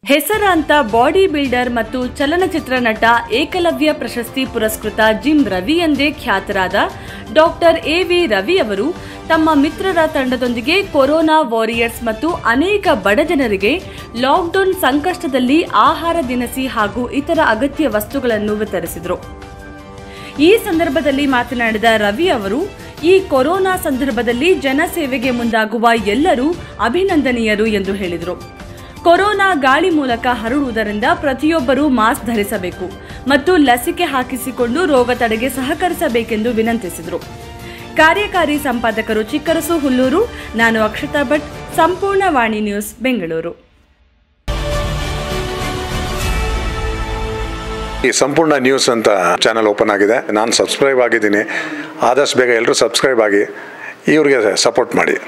ಹೆಸರಾಂತ body builder ಮತ್ತು ಚಲನಚಿತ್ರ ನಟ ಏಕಲವ್ಯ ಪ್ರಶಸ್ತಿ ಪುರಸ್ಕೃತ ಜಿಮ್ ರವಿ ಎಂದೇ ಖ್ಯಾತರಾದ ಡಾಕ್ಟರ್ ಎ ವಿ ರವಿ ಅವರು ತಮ್ಮ ಮಿತ್ರರ ತಂಡದೊಂದಿಗೆ ಕೊರೋನಾ ವಾರಿಯರ್ಸ್ ಮತ್ತು ಅನೇಕ ಬಡ ಜನರಿಗೆ ಲಾಕ್ಡೌನ್ ಸಂಕಷ್ಟದಲ್ಲಿ ಆಹಾರ ದಿನಸಿ ಹಾಗೂ ಇತರ ಅಗತ್ಯ ವಸ್ತುಗಳನ್ನು ವಿತರಿಸಿದರು ಈ ಸಂದರ್ಭದಲ್ಲಿ ಮಾತನಾಡಿದ ರವಿ ಅವರು ಈ ಕೊರೋನಾ ಸಂದರ್ಭದಲ್ಲಿ ಜನಸೇವೆಗೆ ಮುಂದಾಗುವ ಎಲ್ಲರೂ ಅಭಿನಂದನೀಯರು ಎಂದು ಹೇಳಿದರು ಕೊರೋನಾ ಗಾಳಿ ಮೂಲಕ ಹರಡುವುದರಿಂದ ಪ್ರತಿಯೊಬ್ಬರೂ ಮಾಸ್ಕ್ ಧರಿಸಬೇಕು ಮತ್ತು ಲಸಿಕೆ ಹಾಕಿಸಿಕೊಂಡು ರೋಗ ತಡೆಗೆ ಸಹಕರಿಸಬೇಕೆಂದು ವಿನಂತಿಸಿದರು ಕಾರ್ಯಕಾರಿ ಸಂಪಾದಕರು ಚಿಕ್ಕರಸು ಹುಲ್ಲೂರು ನಾನು ಅಕ್ಷತಾ ಭಟ್ ಸಂಪೂರ್ಣ ವಾಣಿ ನ್ಯೂಸ್ ಬೆಂಗಳೂರು ಈ ಸಂಪೂರ್ಣ ನ್ಯೂಸ್ ಅಂತ ಚಾನಲ್ ಓಪನ್ ಆಗಿದೆ ನಾನು ಸಬ್ಸ್ಕ್ರೈಬ್ ಆಗಿದ್ದೀನಿ ಆದಷ್ಟು ಬೇಗ ಎಲ್ಲರೂ ಸಬ್ಸ್ಕ್ರೈಬ್ ಆಗಿ ಇವ್ರಿಗೆ ಸಪೋರ್ಟ್ ಮಾಡಿ